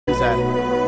sir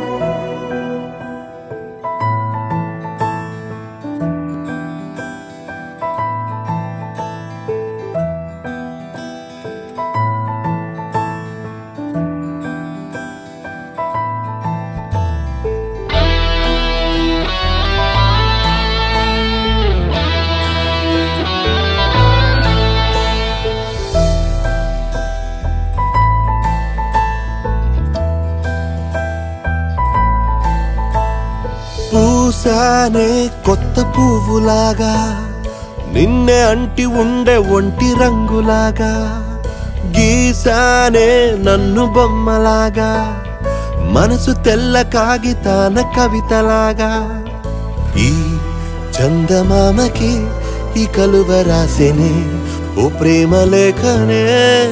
పూసానే కొత్త పువ్వులాగా నిన్నే అంటి ఉండే ఒంటి రంగులాగా గీసానే నన్ను బొమ్మలాగా మనసు తెల్ల కాగితాన కవితలాగా ఈ చందమామకి ఈ కలువ రాసేనే ఓ ప్రేమ లేఖనే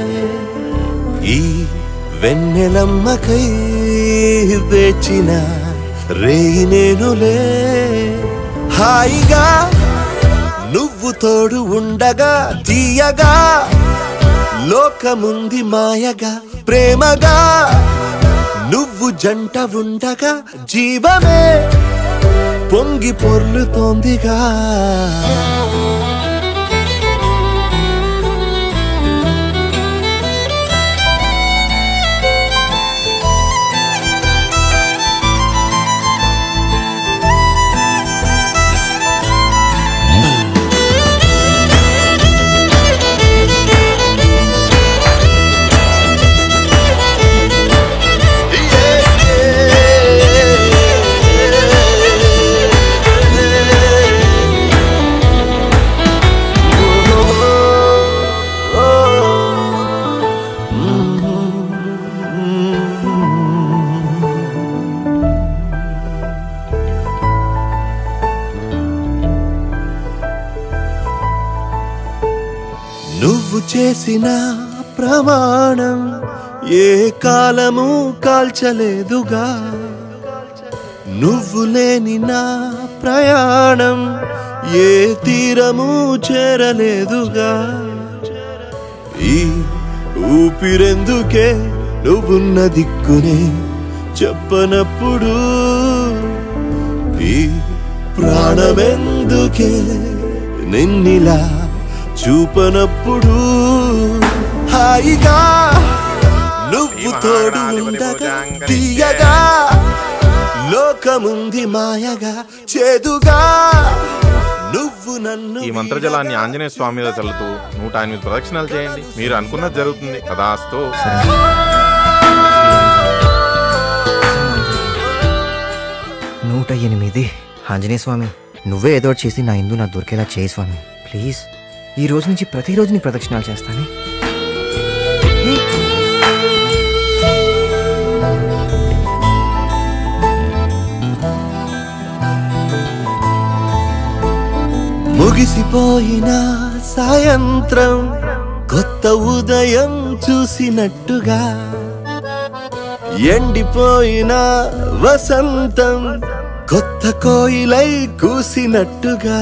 ఈ వెన్నెలమ్మకై వేచిన రేయి నేనులే హాయిగా నువ్వు తోడు ఉండగా తీయగా లోకముంది మాయగా ప్రేమగా నువ్వు జంట ఉండగా జీవమే పొంగి పొర్లుతోందిగా నువ్వు చేసిన ప్రమాణం ఏ కాలము కాల్చలేదుగా నువ్వు లేని నా ప్రయాణం ఏ తీరము చేరలేదుగా ఈ ఊపిరెందుకే నువ్వున్న దిక్కునే చెప్పనప్పుడు ఈ ప్రాణమెందుకే నిన్నిలా చూపనప్పుడు హాయిగా నువ్వు తోడు ఉండగా తీయగా లోకముంది మాయగా చేదుగా నువ్వు నన్ను ఈ మంత్రజలాన్ని ఆంజనేయ స్వామి మీద చల్లుతూ నూట ఎనిమిది ప్రదక్షిణాలు చేయండి మీరు అనుకున్నది జరుగుతుంది కదాస్తో నూట ఎనిమిది ఆంజనేయ స్వామి నువ్వే ఏదో ఒకటి చేసి నా ఇందు నాకు దొరికేలా చేయి స్వామి ప్లీజ్ ఈ రోజు నుంచి ప్రతిరోజు నీ ప్రదక్షిణాలు చేస్తానే ముగిసిపోయిన సాయంత్రం కొత్త ఉదయం చూసినట్టుగా ఎండిపోయిన వసంతం కొత్త కోయిలై కూసినట్టుగా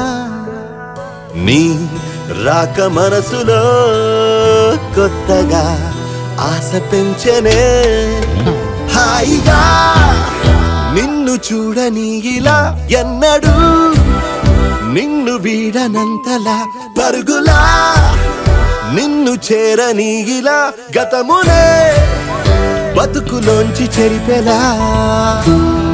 నీ రాక మనసులో కొత్తగా ఆశ పెంచనే హాయిగా నిన్ను చూడని ఇలా ఎన్నడూ నిన్ను వీడనంతలా పరుగులా నిన్ను చేరని ఇలా గతమునే బతుకులోంచి చెరిపెలా